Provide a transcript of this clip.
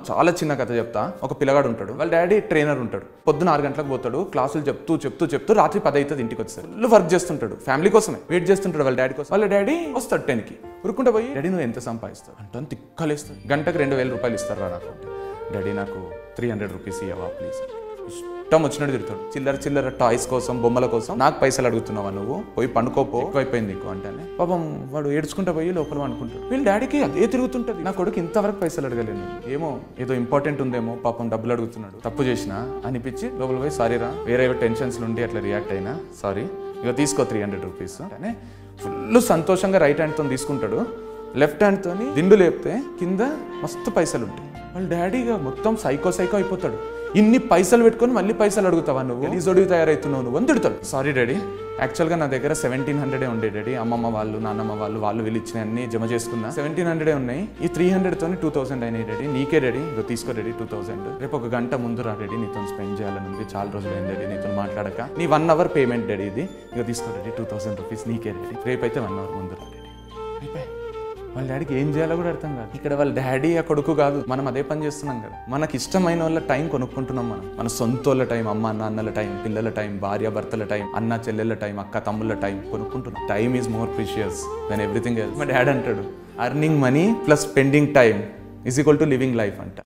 చాలా చిన్న కథ చెప్తా ఒక పిల్లగాడు ఉంటాడు వాళ్ళ డాడీ ట్రైనర్ ఉంటాడు పొద్దున ఆరు గంటలకు పోతాడు క్లాసులు చెప్తూ చెప్తూ చెప్తూ రాత్రి పది అవుతుంది ఇంటికి వచ్చేసరి ఫుల్ వర్క్ చేస్తుంటాడు ఫ్యామిలీ కోసమే వెయిట్ చేస్తుంటాడు వాళ్ళ డాడీ కోసం వాళ్ళ డాడీ వస్తాడు టెన్కి ఉరుకుంటే పోయి డాడీ నువ్వు ఎంత సంపాదిస్తావు అంటే తిక్కలేస్తాడు గంటకు రెండు వేల రూపాయలు ఇస్తారా నాకు అంటే, డాడీ నాకు త్రీ హండ్రెడ్ రూపీస్ ఇవ్వవా ప్లీజ్ ఇష్టం వచ్చినట్టు తిరుగుతాడు చిల్లర చిల్లర టాయ్స్ కోసం బొమ్మల కోసం నాకు పైసలు అడుగుతున్నావా నువ్వు పోయి పండుకోపో ఎక్కువైపోయింది నీకు అంటేనే పాపం వాడు ఏడ్చుకుంటా పోయి లోపల అనుకుంటాడు వీళ్ళ డాడీకి అదే తిరుగుతుంటది నా కొడుకు ఇంతవరకు పైసలు అడగలేను ఏమో ఏదో ఇంపార్టెంట్ ఉందేమో పాపం డబ్బులు అడుగుతున్నాడు తప్పు చేసిన అనిపించి లోపల పోయి సారీ రా వేరే టెన్షన్స్ ఉండి అట్లా రియాక్ట్ అయినా సారీ ఇక తీసుకో త్రీ హండ్రెడ్ రూపీస్ అంటే ఫుల్ సంతోషంగా రైట్ హ్యాండ్తో తీసుకుంటాడు లెఫ్ట్ హ్యాండ్తో దిండు లేపితే కింద మస్తు పైసలు ఉంటాయి వాళ్ళ డాడీగా మొత్తం సైకో సైకో అయిపోతాడు ఇన్ని పైసలు పెట్టుకొని మళ్ళీ పైసలు అడుగుతావా నువ్వు ఈజోడికి తయారవుతున్నావు నువ్వు అని తిడతాడు సారీ డాడీ యాక్చువల్గా నా దగ్గర సెవెంటీన్ హండ్రెడే ఉండే డాడీ అమ్మమ్మ వాళ్ళు నాన్నమ్మ వాళ్ళు వాళ్ళు వీళ్ళు ఇచ్చిన అన్ని జమ చేసుకున్నా సెవెంటీన్ హండ్రెడే ఉన్నాయి ఈ త్రీ హండ్రెడ్తోని టూ థౌసండ్ అయినాయి డాడీ నీకే డాడీ ఇదో తీసుకో డాడీ టూ థౌసండ్ రేపు ఒక గంట ముందు రా డాడీ నీతో స్పెండ్ చేయాలని ఉంది చాలా రోజులు అయింది డాడీ నీతో మాట్లాడక నీ వన్ అవర్ పేమెంట్ డాడీ ఇది ఇక తీసుకో డాడీ టూ థౌసండ్ రూపీస్ నీకే డాడీ రేపు అయితే వన్ అవర్ ముందు రా డాడీ అయిపోయి వాళ్ళ డాడీకి ఏం చేయాలో కూడా అర్థం కాదు ఇక్కడ వాళ్ళ డాడీ ఆ కొడుకు కాదు మనం అదే పని చేస్తున్నాం కదా మనకి ఇష్టమైన వాళ్ళ టైం కొనుక్కుంటున్నాం మనం మన సొంత వాళ్ళ టైం అమ్మ నాన్నల టైం పిల్లల టైం భార్య భర్తల టైం అన్న చెల్లెళ్ళ టైం అక్క తమ్ముళ్ళ టైం కొనుక్కుంటున్నాం time is more precious than everything else మా డాడ్ అంటాడు earning money plus spending time is equal to living life అంట